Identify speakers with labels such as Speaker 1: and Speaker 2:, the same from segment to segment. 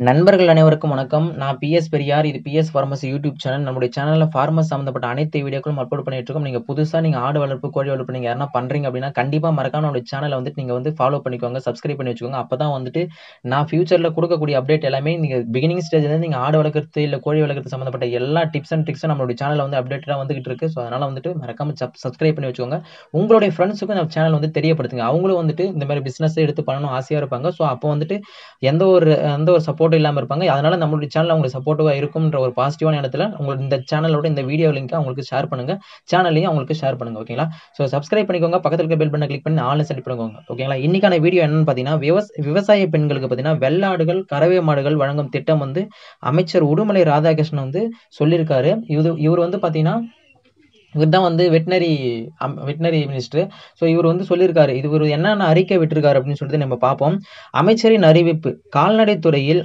Speaker 1: நண்பர்கள் அனைவருக்கும் வணக்கம். நான் பிஎஸ் பெரியார். இது பிஎஸ் ஃபார்மசி யூடியூப் சேனல். நம்முடைய சேனல்ல ஃபார்மஸ் சம்மந்தப்பட்ட அனைத்து வீடியோக்களும் அப்லோட் பண்ணிட்டு இருக்கோம். நீங்க புதுசா நீங்க ஆடு வளர்ப்பு, கோழி வளர்ப்பு நீங்க யாருனா பண்றீங்க அப்படின்னா, கண்டிப்பா மறக்காம நம்முடைய சேனல வந்துட்டு நீங்க வந்து ஃபாலோ பண்ணிக்கோங்க. சப்ஸ்கிரைப் பண்ணி வச்சுக்கோங்க. அப்பதான் வந்துட்டு நான் ஃபியூச்சர்ல குடுக்கக்கூடிய அப்டேட் எல்லாமே நீங்க பிகினிங் ஸ்டேஜ்லேருந்து நீங்க ஆடு வளர்க்கறது, இல்ல கோழி வளர்க்கறது சம்மந்தப்பட்ட எல்லா டிப்ஸ் அண்ட் ட்ரிக்ஸும் நம்மளுடைய சேனல்ல வந்து அப்டேட்டடா வந்துகிட்டு இருக்கு. ஸோ, அதனால வந்துட்டு மறக்காம சப் சப்ஸ்கிரைப் பண்ணி வச்சுக்கோங்க. உங்களுடைய ஃப்ரெண்ட்ஸுக்கும் இந்த சேனல் வந்து தெரியப்படுத்துங்க. அவங்களும் வந்துட்டு இந்த மாரி பிசினஸ் எடுத்து பண்ணணும்னு ஆசையா இருப்பாங்க. ஸோ, அப்போ வந்துட்டு எந்த ஒரு எந்த ஒரு சப்போர்ட்டும் இல்லாம இருப்பாங்க. அதனால நம்மளுடைய சேனல் அவங்களுக்கு சப்போர்ட்டிவா இருக்கும்ன்ற ஒரு பாசிட்டிவான எண்ணத்துல உங்களுக்கு இந்த சேனலோட இந்த வீடியோ லிங்க்க அவங்களுக்கு ஷேர் பண்ணுங்க. சேனலையும் அவங்களுக்கு ஷேர் பண்ணுங்க. ஓகேங்களா? ஸோ, சப்ஸ்கிரைப் பண்ணிக்கோங்க. பக்கத்துல இருக்க பெல் பட்டன கிளிக் பண்ணி ஆல்னு செலக்ட் பண்ணிக்கோங்க. ஓகேங்களா? இன்னைக்கான வீடியோ என்னன்னு பார்த்தீங்கன்னா, விவஸ் விவசாய பெண்களுக்கு பார்த்தீங்கன்னா, வெள்ளாடுகள், கறவை மாடுகள் வழங்கும் திட்டம் வந்து அமைச்சர் உடுமலை ராதாகிருஷ்ணன் வந்து சொல்லியிருக்காரு. இது இவரு வந்து பார்த்தீங்கன்னா, இவர் தான் வந்து veterinary um veterinary minister. So, இவரு வந்து சொல்லியிருக்காரு. இது இவரு என்னென்ன அறிக்கை விட்டிருக்காரு அப்படின்னு சொல்லிட்டு நம்ம பார்ப்போம். அமைச்சரின் அறிவிப்பு கால்நடைத் துறையில்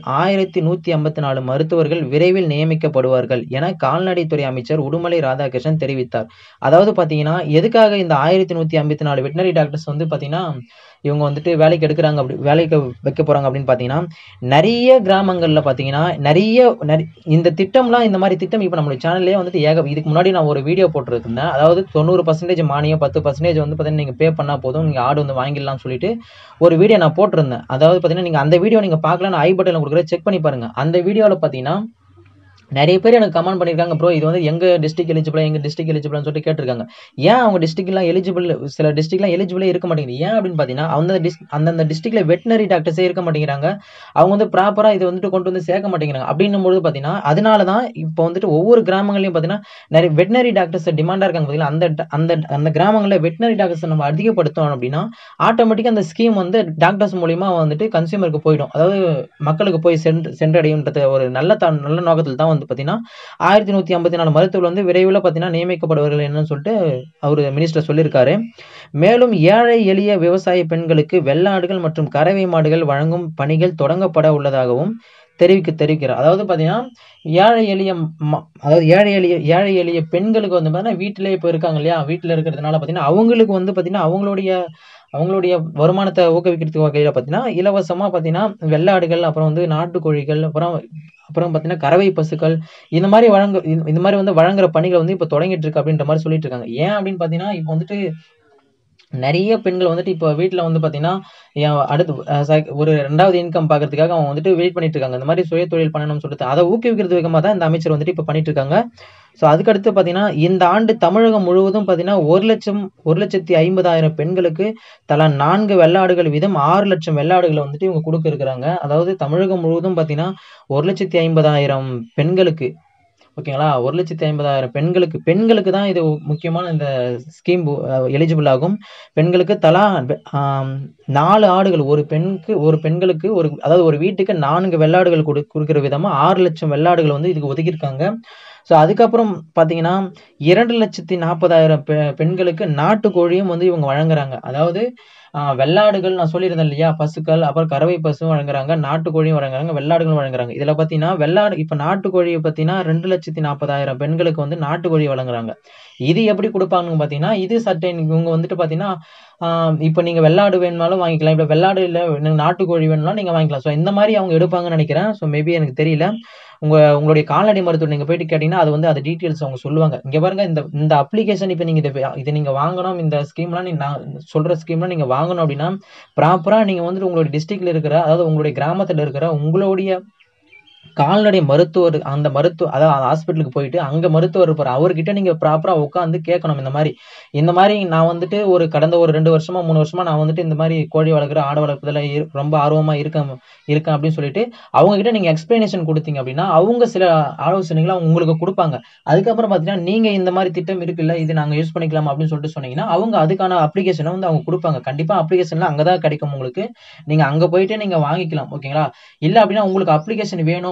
Speaker 1: 1154 மருத்துவர்கள் விரைவில் நியமிக்கப்படுவார்கள் என கால்நடைத்துறை அமைச்சர் உடுமலை ராதாகிருஷ்ணன் தெரிவித்தார். அதாவது பார்த்தீங்கன்னா, எதுக்காக இந்த 1154 வெட்னரி டாக்டர்ஸ் வந்து பார்த்தீங்கன்னா, இவங்க வந்துட்டு வேலைக்கு எடுக்குறாங்க அப்படி வேலைக்கு வைக்க போறாங்க அப்படின்னு பார்த்தீங்கன்னா, நெறைய கிராமங்கள்ல பார்த்தீங்கன்னா, நெறைய நெறை இந்த திட்டம்லாம் இந்த மாரி திட்டம் இப்ப நம்மளுடைய சேனல்லயே வந்துட்டு ஏக இதுக்கு முன்னாடி நான் ஒரு வீடியோ போட்டிருந்தேன். அதாவது 90% மானியம், 10% வந்து பார்த்தீங்கன்னா, நீங்க பே பண்ணா போதும். நீங்க ஆடு வந்து வாங்கிடலாம்னு சொல்லிட்டு ஒரு வீடியோ நான் போட்டிருந்தேன். அதாவது பார்த்தீங்கன்னா, நீங்க அந்த வீடியோ நீங்க பார்க்கலன்னா ஐ பட்டன்ல குடுக்குறேன். செக் பண்ணி பாருங்க. அந்த வீடியோல பார்த்தீங்கன்னா, நெறைய பேர் எனக்கு கமெண்ட் பண்ணியிருக்காங்க. ப்ரோ இது வந்து எங்க டிஸ்ட்ரிக்ட் எலிஜிபிளா, எங்க டிஸ்ட்ரிக்ட் எலிஜிபிளான்னு சொல்லிட்டு கேட்டிருக்காங்க. ஏன் அவங்க டிஸ்ட்ரிக்ட்லாம் எலிஜிபிள் சில டிஸ்ட்ரிக்ட்லாம் எலிஜிபிளே இருக்க மாட்டேங்குது. ஏன் அப்படின்னு பார்த்தீங்கன்னா, அந்த டிஸ் அந்தந்த டிஸ்ட்ரிக்ட்ல வெட்னரி டாக்டர்ஸே இருக்க மாட்டேங்கிறாங்க. அவங்க வந்து ப்ராப்பரா இத வந்துட்டு கொண்டு வந்து சேர்க்க மாட்டேங்கிறாங்க. அப்படின்னும்பொழுது பார்த்தீங்கன்னா, அதனால தான் இப்போ வந்துட்டு ஒவ்வொரு கிராமங்கள்லயும் பார்த்தீங்கன்னா, நெறைய வெட்னரி டாக்டர்ஸ் டிமாண்டா இருக்காங்க பார்த்தீங்களா, அந்த ட அந்த அந்த கிராமங்கள்ல வெட்னரி டாக்டர்ஸ நம்ம அதிகப்படுத்தணும் அப்படின்னா, ஆட்டோமேட்டிக்கா அந்த ஸ்கீம் வந்து டாக்டர்ஸ் மூலியமா வந்துட்டு கன்சியூமருக்கு போயிடும். அதாவது மக்களுக்கு போய் சென்று சென்றடையும்ன்றது ஒரு நல்ல த நல்ல நோக்கத்துல தான் வந்து பார்த்தீங்கன்னா, 1154 மருத்துவர்கள் வந்து விரைவில பார்த்தீங்கன்னா, நியமிக்கப்படுவார்கள் என்னன்னு சொல்லிட்டு அவரு மினிஸ்டர் சொல்லியிருக்காரு. மேலும் ஏழை எளிய விவசாய பெண்களுக்கு வெள்ளாடுகள் மற்றும் கறவை மாடுகள் வழங்கும் பணிகள் தொடங்கப்பட உள்ளதாகவும் தெரிவிக்க தெரிவிக்கிறார். அதாவது பார்த்தீங்கன்னா, ஏழை எளிய ம அதாவது ஏழை எளிய ஏழை எளிய பெண்களுக்கு வந்து பார்த்தீங்கன்னா, வீட்டிலேயே இப்ப இருக்காங்க இல்லையா? வீட்ல இருக்கிறதுனால பார்த்தீங்கன்னா, அவங்களுக்கு வந்து பார்த்தீங்கன்னா, அவங்களுடைய அவங்களுடைய வருமானத்த ஊக்குவிக்கிறதுக்கு வகையில பார்த்தீங்கன்னா, இலவசமா பார்த்தீங்கன்னா, வெள்ளாடுகள், அப்புறம் வந்து நாட்டுக்கோழிகள், அப்புறம் அப்புறம் பார்த்தீங்கன்னா, கறவை பசுக்கள் இந்த மாரி வழங்க இந்த மாரி வந்து வழங்குற பணிகள் வந்து இப்ப தொடங்கிட்டு இருக்கு அப்படின்ற மாரி சொல்லிட்டு இருக்காங்க. ஏன் அப்படின்னு பார்த்தீங்கன்னா, இப்ப வந்துட்டு நெறைய பெண்கள் வந்துட்டு இப்ப வீட்ல வந்து பார்த்தீங்கன்னா, என் அடுத்து அ ச ஒரு 2வது இன்கம் பார்க்கறதுக்காக அவங்க வந்துட்டு வெயிட் பண்ணிட்டு இருக்காங்க. இந்த மாரி சுயதொழில் பண்ணணும்னு சொல்லிட்டு. அத ஊக்குவிக்கிறது விதமா தான் இந்த அமைச்சர் வந்துட்டு இப்ப பண்ணிட்டு இருக்காங்க. ஸோ, அதுக்கடுத்து பார்த்தீங்கன்னா, இந்த ஆண்டு தமிழகம் முழுவதும் பார்த்தீங்கன்னா, 1,00,000 1,50,000 பெண்களுக்கு தலா 4 வெள்ளாடுகள் வீதம் 6,00,000 வெள்ளாடுகள வந்துட்டு இவங்க குடுக்க இருக்கிறாங்க. அதாவது தமிழகம் முழுவதும் பார்த்தீங்கன்னா, 1,50,000 பெண்களுக்கு ஓகேங்களா? 1,50,000 பெண்களுக்கு பெண்களுக்கு தான் இது முக்கியமான இந்த ஸ்கீம் அ எலிஜிபிள் ஆகும். பெண்களுக்கு தலா ஆ 4 ஆடுகள் ஒரு பெண்ணுக்கு ஒரு பெண்களுக்கு ஒரு அதாவது ஒரு வீட்டுக்கு 4 வெள்ளாடுகள் குடு குடுக்கிற விதமா 6,00,000 வெள்ளாடுகள் வந்து இதுக்கு ஒதுக்கியிருக்காங்க. ஸோ, அதுக்கப்புறம் பார்த்தீங்கன்னா, 2,40,000 பெ பெண்களுக்கு நாட்டுக்கோழியும் வந்து இவங்க வழங்குறாங்க. அதாவது அ வெள்ளாடுகள் நான் சொல்லியிருந்தேன் இல்லையா? பசுக்கள், அப்புறம் கறவை பசுவும் வழங்குறாங்க. நாட்டுக்கோழியும் வழங்குறாங்க. வெள்ளாடுகளும் வழங்குறாங்க. இதுல பார்த்தீங்கன்னா, வெள்ளாடு இப்ப நாட்டுக்கோழிய பார்த்தீங்கன்னா, 2,40,000 பெண்களுக்கு வந்து நாட்டுக்கோழி வழங்குறாங்க. இது எப்படி குடுப்பாங்கன்னு பார்த்தீங்கன்னா, இது சர்டைன் இவங்க வந்துட்டு பார்த்தீங்கன்னா, ஆ இப்ப நீங்க வெள்ளாடு வேணும்னாலும் வாங்கிக்கலாம். இப்ப வெள்ளாடு இல்ல எனக்கு நாட்டுக்கோழி வேணும்னாலும் நீங்க வாங்கிக்கலாம். ஸோ, இந்த மாரி அவங்க எடுப்பாங்கன்னு நெனைக்கிறேன். ஸோ, மேபி எனக்கு தெரியல. உங்க உங்களுடைய கால்நடை மருத்துவர் நீங்க போயிட்டு கேட்டீங்கன்னா, அது வந்து அது டீட்டெயில்ஸ் அவங்க சொல்லுவாங்க. இங்க பாருங்க இந்த இந்த அப்ளிகேஷன் இப்ப நீங்க இத இத நீங்க வாங்கணும். இந்த ஸ்கீம்லாம் நீங்க நான் சொல்ற ஸ்கீம்லாம் நீங்க வாங்கணும் அப்படின்னா, ப்ராப்பரா நீங்க வந்துட்டு உங்களுடைய டிஸ்ட்ரிக்ட்ல இருக்கிற அதாவது உங்களுடைய கிராமத்துல இருக்கிற உங்களுடைய கால்நடை மருத்துவர் அந்த மருத்துவ அதாவது ஹாஸ்பிட்டலுக்கு போயிட்டு அங்க மருத்துவர் இருப்பாரு. அவர்கிட்ட நீங்க ப்ராப்பரா உட்கார்ந்து கேட்கணும் இந்த மாரி. இந்த மாரி நான் வந்துட்டு ஒரு கடந்த ஒரு 2 வருஷமா, 3 வருஷமா நான் வந்துட்டு இந்த மாரி கோழி வளர்க்குறேன், ஆடு வளர்ப்பதுல இரு ரொம்ப ஆர்வமா இருக்கேன் இருக்கேன் அப்படின்னு சொல்லிட்டு, அவங்க கிட்ட நீங்க எக்ஸ்ப்ளனேஷன் குடுத்தீங்க அப்படின்னா, அவங்க சில ஆலோசனைகள அவங்க உங்களுக்கு குடுப்பாங்க. அதுக்கப்புறம் பார்த்தீங்கன்னா, நீங்க இந்த மாரி திட்டம் இருக்குல்ல, இது நாங்க யூஸ் பண்ணிக்கலாமா அப்படின்னு சொல்லிட்டு சொன்னீங்கன்னா, அவங்க அதுக்கான அப்ளிகேஷன வந்து அவங்க குடுப்பாங்க. கண்டிப்பா அப்ளிகேஷன்லாம் அங்க தான் கிடைக்கும் உங்களுக்கு. நீங்க அங்க போயிட்டு நீங்க வாங்கிக்கலாம். ஓகேங்களா? இல்ல அப்படின்னா உங்களுக்கு அப்ளிகேஷன் வேணும்,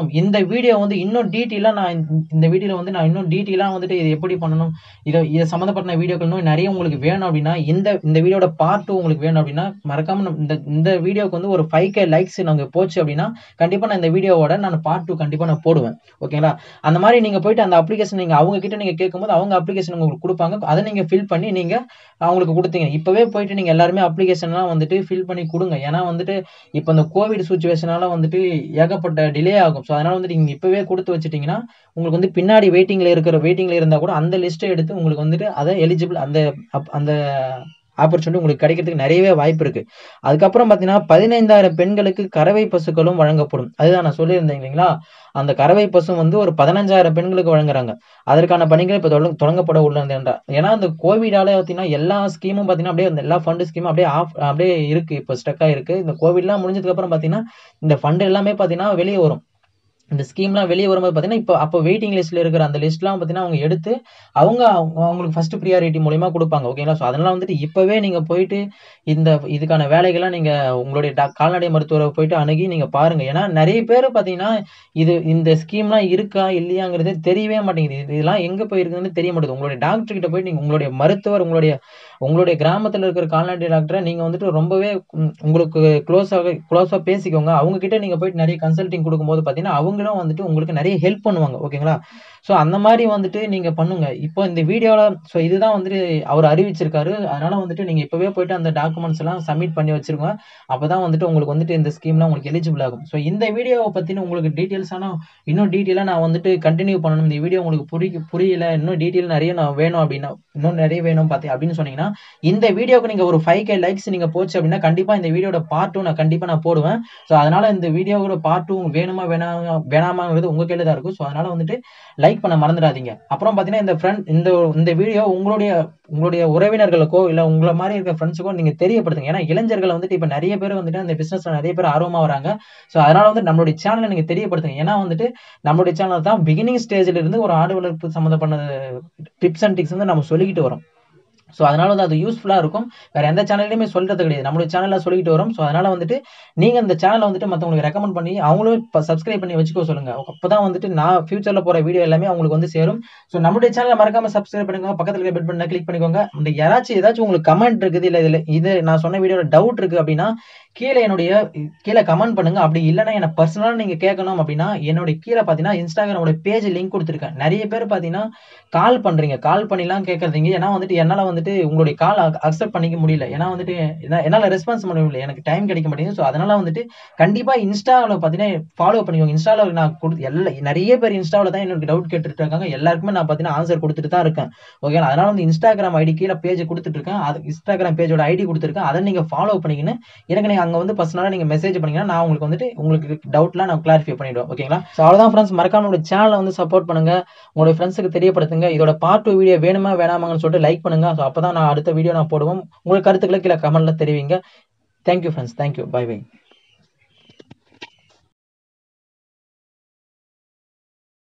Speaker 1: வேணும் இந்த வீடியோ வந்து இன்னும் டீட்டெயிலாக நான் இந்த- இந்த வீடியோவில் வந்து நான் இன்னும் டீட்டெயிலாக வந்துட்டு இது எப்படி பண்ணணும் இதை இதை சம்மந்தப்பட்ட வீடியோக்கள் இன்னும் நிறைய உங்களுக்கு வேணும் அப்படின்னா இந்த இந்த வீடியோட பார்ட் டூ உங்களுக்கு வேணும் அப்படின்னா மறக்காம நம்ம இந்த இந்த வீடியோக்கு வந்து ஒரு ஃபைவ் கே லைக்ஸ் நாங்கள் போச்சு அப்படின்னா கண்டிப்பாக நான் இந்த வீடியோவோட நான் பார்ட் டூ கண்டிப்பாக நான் போடுவேன் ஓகேங்களா அந்த மாதிரி நீங்கள் போயிட்டு அந்த அப்ளிகேஷன் நீங்கள் அவங்க கிட்ட நீங்கள் கேட்கும்போது அவங்க அப்ளிகேஷன் உங்களுக்கு கொடுப்பாங்க அதை நீங்கள் ஃபில் பண்ணி நீங்கள் அவங்களுக்கு கொடுத்தீங்க இப்போவே போயிட்டு நீங்கள் எல்லாருமே அப்ளிகேஷன்லாம் வந்துட்டு ஃபில் பண்ணி கொடுங்க ஏன்னா வந்துட்டு இப்போ இந்த கோவிட் சுச்சுவேஷனால வந்துட்டு ஏகப்பட்ட டிலே ஆகும் ஸோ அதனால வந்துட்டு நீங்கள் இப்போவே கொடுத்து வச்சிட்டிங்கன்னா உங்களுக்கு வந்து பின்னாடி வெயிட்டிங்கில் இருக்கிற வெயிட்டிங்கில் இருந்தால் கூட அந்த லிஸ்ட்டை எடுத்து உங்களுக்கு வந்துட்டு அதை எலிஜிபிள் அந்த அப்- அந்த ஆப்பர்ச்சுனிட்டி உங்களுக்கு கிடைக்கிறதுக்கு நிறையவே வாய்ப்பு இருக்கு அதுக்கப்புறம் பார்த்தீங்கன்னா பதினைந்தாயிரம் பெண்களுக்கு கறவை பசுக்களும் வழங்கப்படும் அதுதான் நான் சொல்லியிருந்தேன் இல்லைங்களா அந்த கறவை பசு வந்து ஒரு பதினஞ்சாயிரம் பெண்களுக்கு வழங்குறாங்க அதற்கான பணிகள் இப்போ தொடங்க தொடங்கப்பட உள்ளது என்றார் ஏன்னா அந்த கோவிடால பார்த்தீங்கன்னா எல்லா ஸ்கீமும் பார்த்தீங்கன்னா அப்படியே அந்த எல்லா ஃபண்டு ஸ்கீமும் அப்படியே ஆஃப் அப்படியே இருக்கு இப்போ ஸ்டக்காக இருக்கு இந்த கோவிட்லாம் முடிஞ்சதுக்கு அப்புறம் பார்த்தீங்கன்னா இந்த ஃபண்ட் எல்லாமே பார்த்தீங்கன்னா வெளியே வரும் இந்த ஸ்கீம்லாம் வெளியே வரும்போது பார்த்தீங்கன்னா இப்போ அப்போ வெயிட்டிங் லிஸ்ட்ல இருக்கிற அந்த லிஸ்ட்லாம் பார்த்தீங்கன்னா அவங்க எடுத்து அவங்க அவங்க- அவங்களுக்கு ஃபர்ஸ்ட் ப்ரியாரிட்டி மூலியமா கொடுப்பாங்க ஓகேங்களா ஸோ அதனால வந்துட்டு இப்போவே நீங்க போயிட்டு இந்த இதுக்கான வேலைகள்லாம் நீங்க உங்களுடைய டாக்- கால்நடை மருத்துவரை போயிட்டு அணுகி நீங்க பாருங்க ஏன்னா நிறைய பேர் பார்த்தீங்கன்னா இது இந்த ஸ்கீம்லாம் இருக்கா இல்லையாங்கிறதே தெரியவே மாட்டேங்குது இது- இதெல்லாம் எங்க போயிருக்குன்னு தெரிய மாட்டேங்குது உங்களுடைய டாக்டர் கிட்ட போயிட்டு நீங்க உங்களுடைய மருத்துவர் உங்களுடைய உங்களுடைய கிராமத்துல இருக்கிற கால்நடை டாக்டரை நீங்க வந்துட்டு ரொம்பவே ம், உங்களுக்கு க்ளோஸாக க்ளோஸாக பேசிக்கோங்க அவங்க கிட்ட நீங்க போயிட்டு நிறைய கன்சல்டிங் கொடுக்கும்போது பார்த்தீங்கன்னா அவங்களும் வந்துட்டு உங்களுக்கு நிறைய ஹெல்ப் பண்ணுவாங்க ஓகேங்களா ஸோ அந்த மாதிரி வந்துட்டு நீங்க பண்ணுங்க இப்போ இந்த வீடியோவில் ஸோ இதுதான் வந்துட்டு அவர் அறிவிச்சிருக்காரு அதனால வந்துட்டு நீங்க இப்பவே போயிட்டு அந்த டாக்குமெண்ட்ஸ் எல்லாம் சப்மிட் பண்ணி வச்சிருங்க அப்பதான் வந்துட்டு உங்களுக்கு வந்துட்டு இந்த ஸ்கீம்லாம் உங்களுக்கு எலிஜிபிள் ஆகும் ஸோ இந்த வீடியோவை பத்தின உங்களுக்கு டீட்டெயில்ஸான இன்னும் டீட்டெயிலாக நான் வந்துட்டு கண்டினியூ பண்ணணும் இந்த வீடியோ உங்களுக்கு புரிய புரியல இன்னும் டீட்டெயில் நிறைய நான் வேணும் அப்படின்னா இன்னும் நிறைய வேணும் பார்த்தி அப்படின்னு சொன்னீங்கன்னா இந்த வீடியோக்கு நீங்க ஒரு ஃபைவ் கே லைக்ஸ் நீங்க போச்சு அப்படின்னா கண்டிப்பா இந்த வீடியோட பார்ட் டூ நான் கண்டிப்பா நான் போடுவேன் ஸோ அதனால இந்த வீடியோவோட பார்ட் டூ வேணுமா வேணாமா வேணாமாங்கிறது உங்க கையில தான் இருக்கும் ஸோ அதனால வந்துட்டு லைக் பண்ண மறந்துடாதீங்க அப்புறம் பாத்தீங்கன்னா இந்த ஃப்ரெண்ட் இந்த இந்த வீடியோ உங்களுடைய உங்களுடைய உறவினர்களுக்கோ இல்ல உங்களை மாதிரி இருக்க ஃப்ரெண்ட்ஸுக்கோ நீங்க தெரியப்படுத்துங்க ஏன்னா இளைஞர்கள் வந்துட்டு இப்ப நிறைய பேர் வந்துட்டு அந்த பிசினஸ்ல நிறைய பேர் ஆர்வமா வராங்க ஸோ அதனால வந்து நம்மளுடைய சேனலை நீங்க தெரியப்படுத்துங்க ஏன்னா வந்துட்டு நம்மளுடைய சேனல் தான் பிகினிங் ஸ்டேஜ்ல இருந்து ஒரு ஆடு வளர்ப்பு சம்மந்தப்பட்ட டிப்ஸ் அண்ட் டிக்ஸ் வந்து நம்ம சொல்லிக்கிட்டு வரோம் ஸோ அதனால வந்து அது யூஸ்ஃபுல்லாக இருக்கும் வேற எந்த சேனல்லையுமே சொல்றது கிடையாது நம்மளுடைய சேனலில் சொல்லிக்கிட்டு வரோம் ஸோ அதனால வந்துட்டு நீங்க இந்த சேனலை வந்துட்டு மற்றவங்களுக்கு ரெக்கமெண்ட் பண்ணி அவங்களும் இப்போ சப்ஸ்கிரைப் பண்ணி வச்சுக்கோ சொல்லுங்க அப்பதான் வந்துட்டு நான் ஃபியூச்சர்ல போற வீடியோ எல்லாமே அவங்களுக்கு வந்து சேரும் ஸோ நம்மளுடைய சேனலை மறக்காம சப்ஸ்கிரைப் பண்ணிக்கோங்க பக்கத்துல இருக்க பெல் பட்டனை கிளிக் பண்ணிக்கோங்க இந்த யாராச்சும் ஏதாச்சும் உங்களுக்கு கமெண்ட் இருக்குது இல்ல இதுல இது நான் சொன்ன வீடியோல டவுட் இருக்கு அப்படின்னா கீழே என்னுடைய கீழே கமெண்ட் பண்ணுங்க அப்படி இல்லைன்னா என்ன பர்சனலாக நீங்க கேட்கணும் அப்படின்னா என்னுடைய கீழே பார்த்தீங்கன்னா இன்ஸ்டாகிராமோட பேஜ் லிங்க் கொடுத்துருக்கேன் நிறைய பேர் பார்த்தீங்கன்னா கால் பண்றீங்க கால் பண்ணிலாம் கேட்கறதீங்க ஏன்னா வந்துட்டு என்னால வந்துட்டு உங்களுடைய கால் அக்செப்ட் பண்ணிக்க முடியல ஏன்னா வந்துட்டு என்ன- என்னால ரெஸ்பான்ஸ் பண்ண முடியல எனக்கு டைம் கிடைக்க மாட்டேங்குது ஸோ அதனால வந்துட்டு கண்டிப்பா இன்ஸ்டாவில் பார்த்தீங்கன்னா ஃபாலோ பண்ணிக்கோங்க இன்ஸ்டாவில் நான் கொடு எல்லா நிறைய பேர் இன்ஸ்டாவில் தான் எனக்கு டவுட் கேட்டுட்டு இருக்காங்க எல்லாருக்குமே நான் பார்த்தீங்கன்னா ஆன்சர் கொடுத்துட்டு தான் இருக்கேன் ஓகேங்களா அதனால வந்து இன்ஸ்டாகிராம் ஐடி கீழே பேஜ் கொடுத்துட்டு இருக்கேன் அது இன்ஸ்டாகிராம் பேஜோட ஐடி கொடுத்துருக்கேன் அதை நீங்க ஃபாலோ பண்ணிக்கின்னு எனக்கு நீங்க அங்க வந்து பர்சனலாக நீங்க மெசேஜ் பண்ணீங்கன்னா நான் உங்களுக்கு வந்துட்டு உங்களுக்கு டவுட்லாம் நான் கிளாரிஃபை பண்ணிடுவேன் ஓகேங்களா ஸோ அவ்வளோதான் ஃப்ரெண்ட்ஸ் மறக்காம நம்மளோட சேனலை வந்து சப்போர்ட் பண்ணுங்க உங்களுடைய ஃப்ரெண்ட்ஸுக்கு தெரியப்படுத்துங்க இதோட பார்ட் டூ வீடியோ வேணுமா வேணாமாங்கன்னு சொல்லிட்டு லைக் பண்ணுங்க ஸோ அப்பதான் நான் அடுத்த வீடியோ நான் போடுவோம் உங்களுக்கு கருத்துக்களை கீழே கமெண்ட்ல தெரிவிங்க thank you friends thank you bye by